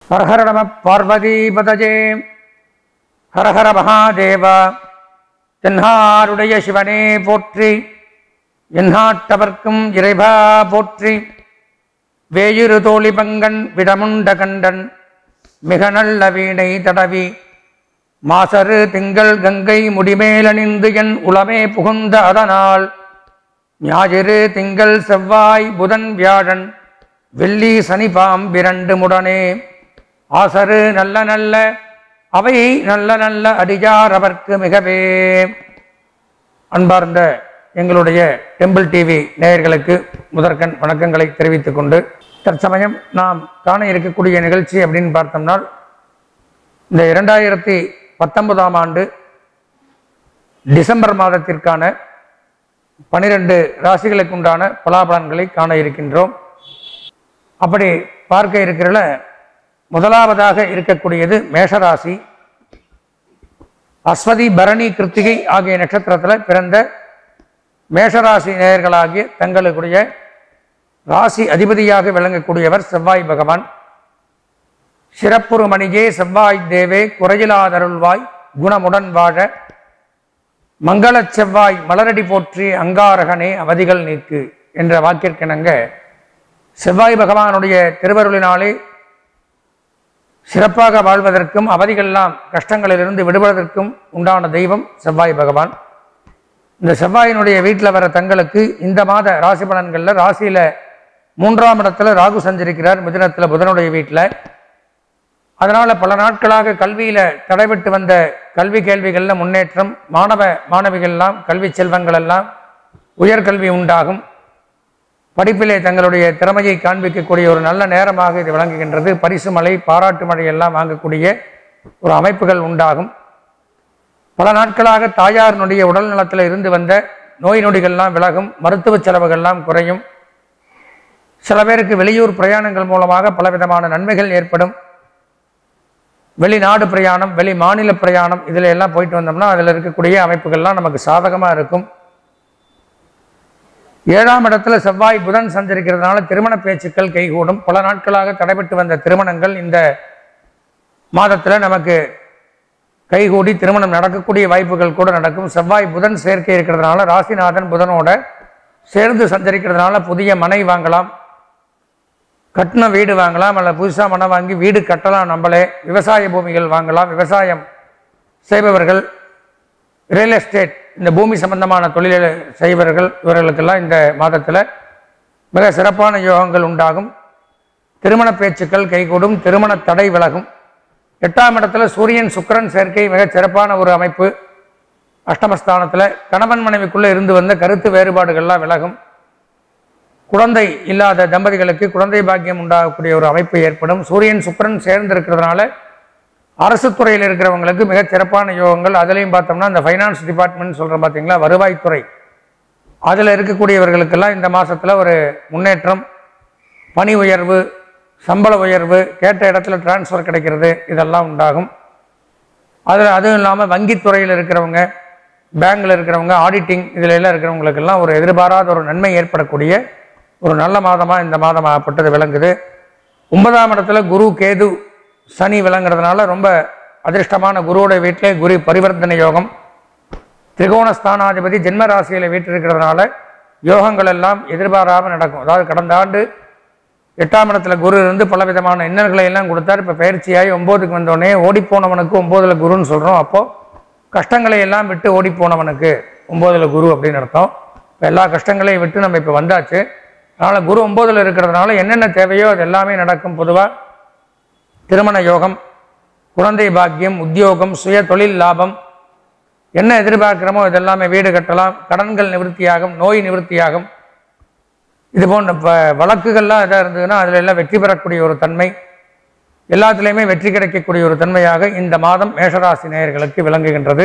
ஹரஹர நம பார்வதிபதஜே ஹரஹர மகாதேவா தென்னாருடைய சிவனே போற்றி எந்நாட்டவர்க்கும் இறைவா போற்றி வேயிரு தோழி பங்கன் விடமுண்ட கண்டன் மிக நல்ல வீணை தடவி மாசரு திங்கள் கங்கை முடிமேலணிந்து என் உளமே புகுந்த அதனால் ஞாயிறு திங்கள் செவ்வாய் புதன் வியாழன் வெள்ளி சனி பாம்பிரண்டு முடனே ஆசரு நல்ல நல்ல அவை நல்ல நல்ல அடியார் அவர்க்கு மிகவே அன்பார்ந்த எங்களுடைய டெம்பிள் டிவி நேயர்களுக்கு முதற்கண் வணக்கங்களை தெரிவித்துக் கொண்டு தற்சமயம் நாம் காண இருக்கக்கூடிய நிகழ்ச்சி அப்படின்னு பார்த்தோம்னால் இந்த இரண்டாயிரத்தி பத்தொன்பதாம் ஆண்டு டிசம்பர் மாதத்திற்கான பனிரெண்டு ராசிகளுக்கு உண்டான பலாபலன்களை காண இருக்கின்றோம் அப்படி பார்க்க இருக்கிறல முதலாவதாக இருக்கக்கூடியது மேஷராசி அஸ்வதி பரணி கிருத்திகை ஆகிய நட்சத்திரத்தில் பிறந்த மேஷராசி நேயர்களாகிய தங்களுடைய ராசி அதிபதியாக விளங்கக்கூடியவர் செவ்வாய் பகவான் சிறப்புறு மணியே செவ்வாய் தேவே குறையிலாதருள்வாய் குணமுடன் வாழ மங்களச் செவ்வாய் மலரடி போற்றி அங்காரகனே அவதிகள் நீக்கு என்ற வாக்கிற்கிணங்க செவ்வாய் பகவானுடைய திருவருளினாலே சிறப்பாக வாழ்வதற்கும் அவதிகளெல்லாம் கஷ்டங்களிலிருந்து விடுபடுவதற்கும் உண்டான தெய்வம் செவ்வாய் பகவான் இந்த செவ்வாயினுடைய வீட்டில் வர தங்களுக்கு இந்த மாத ராசி பலன்களில் ராசியில் மூன்றாம் இடத்துல ராகு சஞ்சரிக்கிறார் மிதுனத்தில் புதனுடைய வீட்டில் அதனால் பல நாட்களாக கல்வியில் தடைபட்டு வந்த கல்வி கேள்விகளில் முன்னேற்றம் மாணவ மாணவிகள்லாம் கல்வி செல்வங்கள் எல்லாம் உயர்கல்வி உண்டாகும் படிப்பிலே தங்களுடைய திறமையை காண்பிக்கக்கூடிய ஒரு நல்ல நேரமாக இது விளங்குகின்றது பரிசு மழை பாராட்டு மழை எல்லாம் வாங்கக்கூடிய ஒரு அமைப்புகள் உண்டாகும் பல நாட்களாக தாயாரினுடைய உடல் நலத்தில் இருந்து வந்த நோய் நொடிகள்லாம் விலகும் மருத்துவ செலவுகள்லாம் குறையும் சில பேருக்கு வெளியூர் பிரயாணங்கள் மூலமாக பலவிதமான நன்மைகள் ஏற்படும் வெளிநாடு பிரயாணம் வெளி மாநில பிரயாணம் இதில் எல்லாம் போயிட்டு வந்தோம்னா அதில் இருக்கக்கூடிய அமைப்புகள்லாம் நமக்கு சாதகமாக இருக்கும் ஏழாம் இடத்துல செவ்வாய் புதன் சஞ்சரிக்கிறதுனால திருமண பேச்சுக்கள் கைகூடும் பல நாட்களாக தடைபட்டு வந்த திருமணங்கள் இந்த மாதத்தில் நமக்கு கைகூடி திருமணம் நடக்கக்கூடிய வாய்ப்புகள் கூட நடக்கும் செவ்வாய் புதன் சேர்க்கை இருக்கிறதுனால ராசிநாதன் புதனோட சேர்ந்து சஞ்சரிக்கிறதுனால புதிய மனை வாங்கலாம் கட்டின வீடு வாங்கலாம் அல்ல புதுசாக மனம் வாங்கி வீடு கட்டலாம் நம்மளே விவசாய பூமிகள் வாங்கலாம் விவசாயம் செய்பவர்கள் ரியல் எஸ்டேட் இந்த பூமி சம்பந்தமான தொழிலை செய்பவர்கள் இவர்களுக்கெல்லாம் இந்த மாதத்தில் மிக சிறப்பான யோகங்கள் உண்டாகும் திருமண பேச்சுக்கள் கைகூடும் திருமண தடை விலகும் எட்டாம் இடத்துல சூரியன் சுக்கிரன் சேர்க்கை மிகச் சிறப்பான ஒரு அமைப்பு அஷ்டமஸ்தானத்தில் கணவன் மனைவிக்குள்ளே இருந்து வந்த கருத்து வேறுபாடுகள்லாம் விலகும் குழந்தை இல்லாத தம்பதிகளுக்கு குழந்தை பாக்கியம் உண்டாகக்கூடிய ஒரு அமைப்பு ஏற்படும் சூரியன் சுக்கிரன் சேர்ந்து இருக்கிறதுனால அரசு துறையில் இருக்கிறவங்களுக்கு மிகச் சிறப்பான யோகங்கள் அதுலேயும் பார்த்தோம்னா இந்த ஃபைனான்ஸ் டிபார்ட்மெண்ட் சொல்கிறோம் பார்த்தீங்களா வருவாய்த்துறை அதில் இருக்கக்கூடியவர்களுக்கெல்லாம் இந்த மாதத்தில் ஒரு முன்னேற்றம் பணி உயர்வு சம்பள உயர்வு கேட்ட இடத்துல டிரான்ஸ்ஃபர் கிடைக்கிறது இதெல்லாம் உண்டாகும் அதில் அதுவும் இல்லாமல் வங்கித்துறையில் இருக்கிறவங்க பேங்கில் இருக்கிறவங்க ஆடிட்டிங் இதில் எல்லாம் இருக்கிறவங்களுக்கெல்லாம் ஒரு எதிர்பாராத ஒரு நன்மை ஏற்படக்கூடிய ஒரு நல்ல மாதமாக இந்த மாதம் ஆகப்பட்டது விளங்குது ஒன்பதாம் இடத்துல குரு கேது சனி விளங்குறதுனால ரொம்ப அதிர்ஷ்டமான குருவோட வீட்டிலே குரு பரிவர்த்தனை யோகம் திரிகோண ஸ்தானாதிபதி ஜென்ம ராசியில் வீட்டிருக்கிறதுனால யோகங்கள் எல்லாம் எதிர்பாராமல் நடக்கும் அதாவது கடந்த ஆண்டு எட்டாம் இடத்துல குரு இருந்து பல விதமான இன்னல்களை எல்லாம் கொடுத்தார் இப்போ பயிற்சியாகி ஒம்போதுக்கு வந்தோடனே ஓடிப்போனவனுக்கு ஒம்போதுல குருன்னு சொல்கிறோம் அப்போது கஷ்டங்களை எல்லாம் விட்டு ஓடிப்போனவனுக்கு ஒம்போதுல குரு அப்படின்னு அர்த்தம் இப்போ எல்லா கஷ்டங்களையும் விட்டு நம்ம இப்போ வந்தாச்சு அதனால் குரு ஒம்போதில் இருக்கிறதுனால என்னென்ன தேவையோ அது எல்லாமே நடக்கும் பொதுவாக திருமண யோகம் குழந்தை பாக்கியம் உத்தியோகம் சுய தொழில் லாபம் என்ன எதிர்பார்க்கிறோமோ இதெல்லாமே வீடு கட்டலாம் கடன்கள் நிவர்த்தியாகும் நோய் நிவர்த்தியாகும் இது போன்ற ப வழக்குகள்லாம் எதாக இருந்ததுன்னா அதில் எல்லாம் வெற்றி பெறக்கூடிய ஒரு தன்மை எல்லாத்துலேயுமே வெற்றி கிடைக்கக்கூடிய ஒரு தன்மையாக இந்த மாதம் மேஷராசி நேயர்களுக்கு விளங்குகின்றது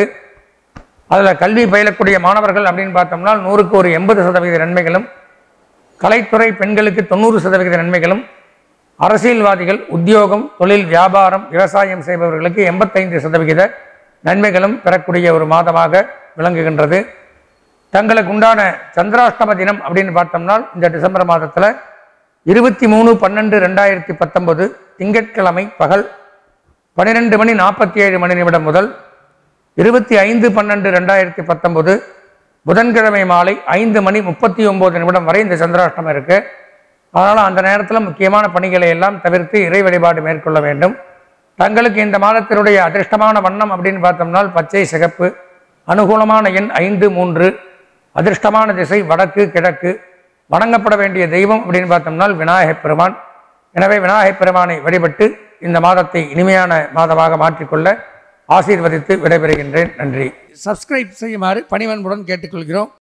அதில் கல்வி பயிலக்கூடிய மாணவர்கள் அப்படின்னு பார்த்தோம்னா நூறுக்கு ஒரு எண்பது சதவீத நன்மைகளும் கலைத்துறை பெண்களுக்கு தொண்ணூறு சதவிகித நன்மைகளும் அரசியல்வாதிகள் உத்தியோகம் தொழில் வியாபாரம் விவசாயம் செய்பவர்களுக்கு எண்பத்தைந்து சதவிகித நன்மைகளும் பெறக்கூடிய ஒரு மாதமாக விளங்குகின்றது தங்களுக்கு உண்டான சந்திராஷ்டம தினம் அப்படின்னு பார்த்தோம்னா இந்த டிசம்பர் மாதத்தில் இருபத்தி மூணு பன்னெண்டு ரெண்டாயிரத்தி பத்தொன்பது திங்கட்கிழமை பகல் பன்னிரெண்டு மணி நாற்பத்தி ஏழு மணி நிமிடம் முதல் இருபத்தி ஐந்து பன்னெண்டு ரெண்டாயிரத்தி பத்தொன்பது புதன்கிழமை மாலை ஐந்து மணி முப்பத்தி ஒம்பது நிமிடம் வரை இந்த சந்திராஷ்டமம் இருக்கு அதனால் அந்த நேரத்தில் முக்கியமான பணிகளை எல்லாம் தவிர்த்து இறை வழிபாடு மேற்கொள்ள வேண்டும் தங்களுக்கு இந்த மாதத்தினுடைய அதிர்ஷ்டமான வண்ணம் அப்படின்னு பார்த்தோம்னா பச்சை சிகப்பு அனுகூலமான எண் ஐந்து மூன்று அதிர்ஷ்டமான திசை வடக்கு கிழக்கு வணங்கப்பட வேண்டிய தெய்வம் அப்படின்னு பார்த்தோம்னா விநாயகப் பெருமான் எனவே விநாயகப் பெருமானை வழிபட்டு இந்த மாதத்தை இனிமையான மாதமாக மாற்றிக்கொள்ள ஆசீர்வதித்து விடைபெறுகின்றேன் நன்றி சப்ஸ்கிரைப் செய்யுமாறு பணிவன்புடன் கேட்டுக்கொள்கிறோம்